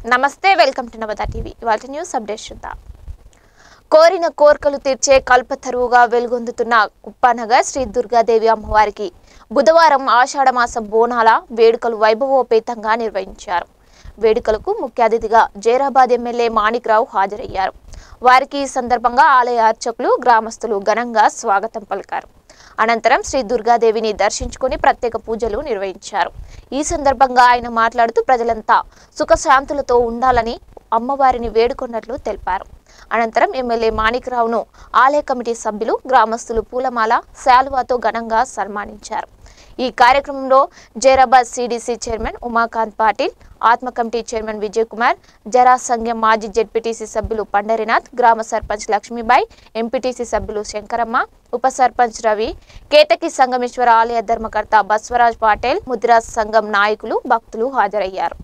నమస్తే welcome to Navatha TV ఇవాళ news update చూద్దాం కోరిన కోర్కలు తీర్చే కల్పతరువుగా వెలుగొందుతున్న కుప్పానగర్ శ్రీ దుర్గాదేవి అమ్మవారికి బుధవారం ఆషాఢమాస బోనాల వేడుకలు వైభవోపేతంగా నిర్వహించారు వేడుకలకు ముఖ్య అతిథిగా జైరాబాద్ ఎమ్మెల్యే మాణిక్రావు హాజరయ్యారు వారికి ఈ సందర్భంగా ఆలయ అర్చకులు గ్రామస్తులు ఘనంగా స్వాగతం పలికారు అనంతరం శ్రీ దుర్గాదేవిని దర్శించుకుని ప్రత్యేక పూజలు నిర్వహించారు ఈ సందర్భంగా ఆయన మాట్లాడుతూ ప్రజలంతా సుఖశాంతులతో ఉండాలని అమ్మవారిని వేడుకున్నట్లు తెలిపారు అనంతరం ఎమ్మెల్యే మాణిక్రావును ఆలయ కమిటీ సభ్యులు గ్రామస్తులు పూలమాల శాలువాతో ఘనంగా సన్మానించారు ఈ కార్యక్రమంలో జైరాబాద్ సిడిసి చైర్మన్ ఉమాకాంత్ పాటిల్ ఆత్మ కమిటీ చైర్మన్ విజయ్ కుమార్ జరా సంఘం మాజీ జెడ్పీటీసీ సభ్యులు పండరినాథ్ గ్రామ సర్పంచ్ లక్ష్మీబాయి ఎంపీటీసీ సభ్యులు శంకరమ్మ ఉప సర్పంచ్ రవి కేతకి సంగమేశ్వర ఆలయ ధర్మకర్త బస్వరాజ్ పాటేల్ ముదిరాజ్ సంఘం నాయకులు భక్తులు హాజరయ్యారు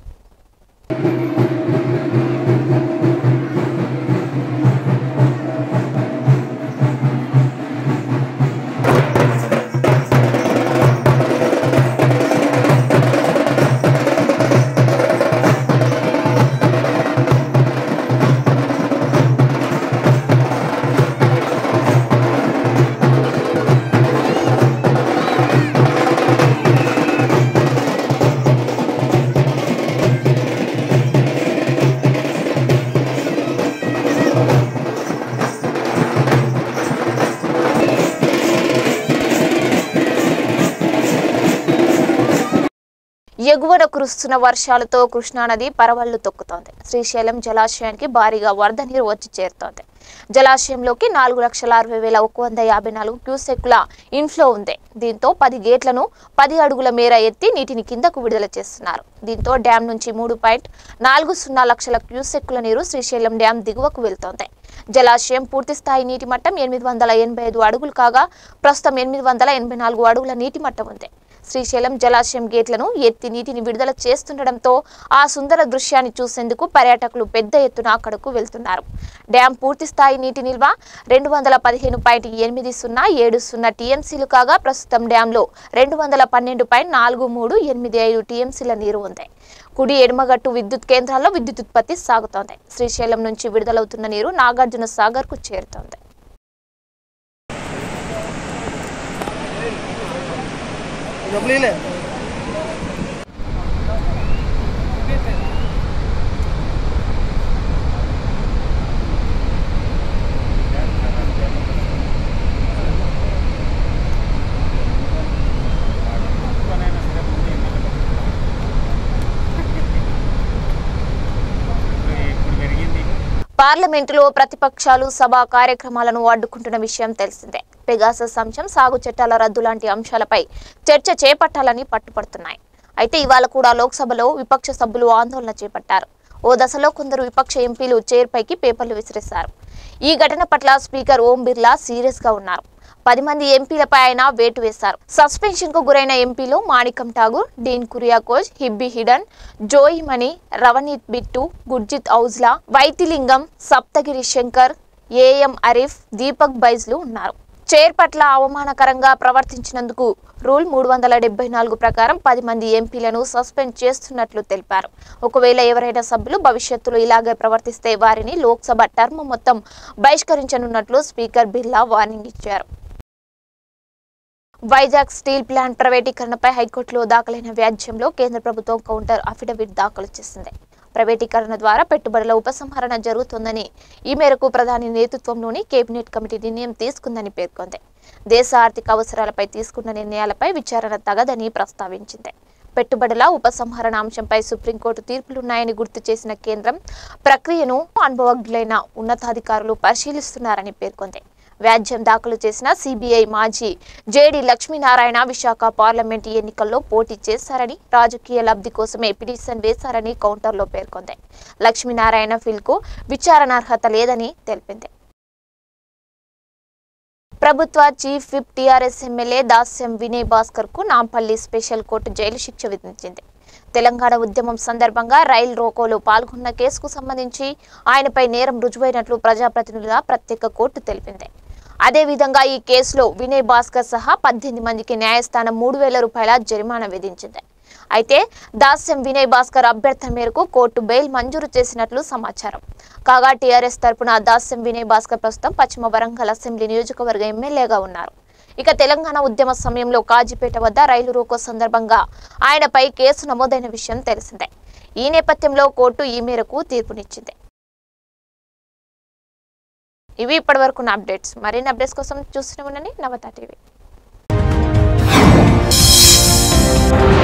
ఎగువన కురుస్తున్న వర్షాలతో కృష్ణానది పరవళ్లు తొక్కుతోంది శ్రీశైలం జలాశయానికి భారీగా వరద నీరు వచ్చి చేరుతోంది జలాశయంలోకి నాలుగు లక్షల అరవై వేల ఒక వంద యాభై నాలుగు క్యూసెక్ల ఇన్ఫ్లో ఉంది దీంతో పది గేట్లను పది అడుగుల మేర ఎత్తి నీటిని కిందకు విడుదల చేస్తున్నారు దీంతో డ్యాం నుంచి మూడు పాయింట్ నాలుగు సున్నా లక్షల క్యూసెక్కుల నీరు శ్రీశైలం డ్యాం దిగువకు వెళ్తోంది జలాశయం పూర్తి స్థాయి నీటి మట్టం ఎనిమిది వందల ఎనభై ఐదు అడుగులు కాగా ప్రస్తుతం ఎనిమిది వందల ఎనభై నాలుగు అడుగుల నీటి మట్టం ఉంది శ్రీశైలం జలాశయం గేట్లను ఎత్తి నీటిని విడుదల చేస్తుండటంతో ఆ సుందర దృశ్యాన్ని చూసేందుకు పర్యాటకులు పెద్ద ఎత్తున అక్కడకు వెళ్తున్నారు డ్యాం పూర్తి స్థాయి నీటి నిల్వ రెండు వందల పదిహేను పాయింట్ ఎనిమిది సున్నా ఏడు సున్నా టీఎంసీలు కాగా ప్రస్తుతం డ్యాంలో రెండు వందల పన్నెండు పాయింట్ నాలుగు మూడు ఎనిమిది ఐదు టీఎంసీల నీరు ఉంది కుడి ఎడమగట్టు విద్యుత్ కేంద్రాల్లో విద్యుత్ ఉత్పత్తి సాగుతోంది శ్రీశైలం నుంచి విడుదలవుతున్న నీరు నాగార్జున సాగర్ కు చేరుతోంది డబ్బులు పార్లమెంటులో ప్రతిపక్షాలు సభా కార్యక్రమాలను అడ్డుకుంటున్న విషయం తెలిసిందే పెగాసస్ అంశం సాగు చట్టాల రద్దు లాంటి అంశాలపై చర్చ చేపట్టాలని పట్టుపడుతున్నాయి అయితే ఇవాళ కూడా లోక్సభలో విపక్ష సభ్యులు ఆందోళన చేపట్టారు ఓ దశలో కొందరు విపక్ష ఎంపీలు చైర్పైకి పేపర్లు విసిరేశారు ఈ ఘటన పట్ల స్పీకర్ ఓం బిర్లా సీరియస్ గా ఉన్నారు పది మంది ఎంపీలపై ఆయన వేటు వేశారు సస్పెన్షన్ కు గురైన ఎంపీలు మాణికం ఠాగూర్ డీన్ కురియాకోజ్ హిబ్బి హిడన్ జోయిమణి రవనీత్ బిట్టు గుర్జిత్ ఔజ్లా వైతిలింగం సప్తగిరి శంకర్ ఏఎం అరీఫ్ దీపక్ బైజ్లు ఉన్నారు చైర్ పట్ల అవమానకరంగా ప్రవర్తించినందుకు రూల్ మూడు వందల డెబ్బై నాలుగు ప్రకారం పది మంది ఎంపీలను సస్పెండ్ చేస్తున్నట్లు తెలిపారు ఒకవేళ ఎవరైనా సభ్యులు భవిష్యత్తులో ఇలాగే ప్రవర్తిస్తే వారిని లోక్సభ టర్మ్ మొత్తం బహిష్కరించనున్నట్లు స్పీకర్ బిర్లా వార్నింగ్ ఇచ్చారు వైజాగ్ స్టీల్ ప్లాంట్ ప్రైవేటీకరణపై హైకోర్టులో దాఖలైన వ్యాజ్యంలో కేంద్ర ప్రభుత్వం కౌంటర్ అఫిడవిట్ దాఖలు చేసింది ప్రైవేటీకరణ ద్వారా పెట్టుబడుల ఉపసంహరణ జరుగుతోందని ఈ మేరకు ప్రధాని నేతృత్వంలోని కేబినెట్ కమిటీ నిర్ణయం తీసుకుందని పేర్కొంది దేశ ఆర్థిక అవసరాలపై తీసుకున్న నిర్ణయాలపై విచారణ తగదని ప్రస్తావించింది పెట్టుబడుల ఉపసంహరణ అంశంపై సుప్రీంకోర్టు తీర్పులున్నాయని గుర్తు చేసిన కేంద్రం ప్రక్రియను అనుభవజ్ఞులైన ఉన్నతాధికారులు పరిశీలిస్తున్నారని పేర్కొంది వ్యాజ్యం దాఖలు చేసిన సిబిఐ మాజీ జేడి లక్ష్మీనారాయణ విశాఖ పార్లమెంట్ ఎన్నికల్లో పోటీ చేశారని రాజకీయ లబ్ధి కోసమే పిటిషన్ వేశారని కౌంటర్లో పేర్కొంది లక్ష్మీనారాయణ ఫిల్కు విచారణార్హత లేదని తెలిపింది ప్రభుత్వ chief whip TRS MLA Dasyam Vinay Bhaskar కు నాంపల్లి స్పెషల్ కోర్టు జైలు శిక్ష విధించింది తెలంగాణ ఉద్యమం సందర్భంగా రైల్ రోకోలో పాల్గొన్న కేసుకు సంబంధించి ఆయనపై నేరం రుజువైనట్లు ప్రజాప్రతినిధుల ప్రత్యేక కోర్టు తెలిపింది అదేవిధంగా ఈ కేసులో వినయ్ భాస్కర్ సహా పద్దెనిమిది మందికి న్యాయస్థానం మూడు వేల రూపాయల జరిమానా విధించింది అయితే దాస్యం వినయ్ భాస్కర్ అభ్యర్థన మేరకు కోర్టు బెయిల్ మంజూరు చేసినట్లు సమాచారం కాగా టీఆర్ఎస్ తరపున దాస్యం వినయ్ భాస్కర్ ప్రస్తుతం పశ్చిమ వరంగల్ అసెంబ్లీ నియోజకవర్గ ఎమ్మెల్యేగా ఉన్నారు ఇక తెలంగాణ ఉద్యమ సమయంలో కాజీపేట వద్ద రైలు రోకో సందర్భంగా ఆయనపై కేసు నమోదైన విషయం తెలిసిందే ఈ నేపథ్యంలో కోర్టు ఈ మేరకు తీర్పునిచ్చింది ఇవి ఇప్పటివరకు అప్డేట్స్ మరిన్ని అప్డేట్స్ కోసం చూస్తూనే ఉండండి నవత టీవీ